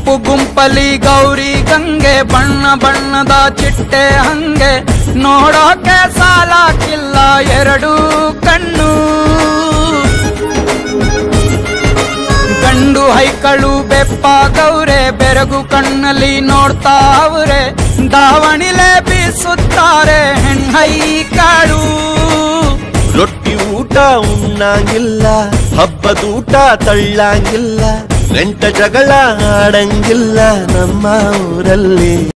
ಗುಂಪು ಗುಂಪಲಿ ಗೌರಿ ಗಂಗೆ ಬಣ್ಣ ಬಣ್ಣದ ಚಿಟ್ಟೆ ಹಂಗೆ ನೋಡೋಕೆ ಸಾಲಾಕಿಲ್ಲ ಎರಡು ಕಣ್ಣು ಗಂಡು ಹೈಕಳು ಬೆಪ್ಪ ಗೌರೆ ಬೆರಗು ಕಣ್ಣಲ್ಲಿ ನೋಡ್ತಾ ಅವ್ರೆ ದಾವಣಿಲೆ ಬೀಸುತ್ತಾರೆ ಹೆಣ್ಣೈಕಾಳು ರೊಟ್ಟಿ ಊಟ ಉಣ್ಣಂಗಿಲ್ಲ ಹಬ್ಬದೂಟ ತಳ್ಳಂಗಿಲ್ಲ ನೆಂಟ ಜಗಳ ಆಡಂಗಿಲ್ಲ ನಮ್ಮ ಊರಲ್ಲಿ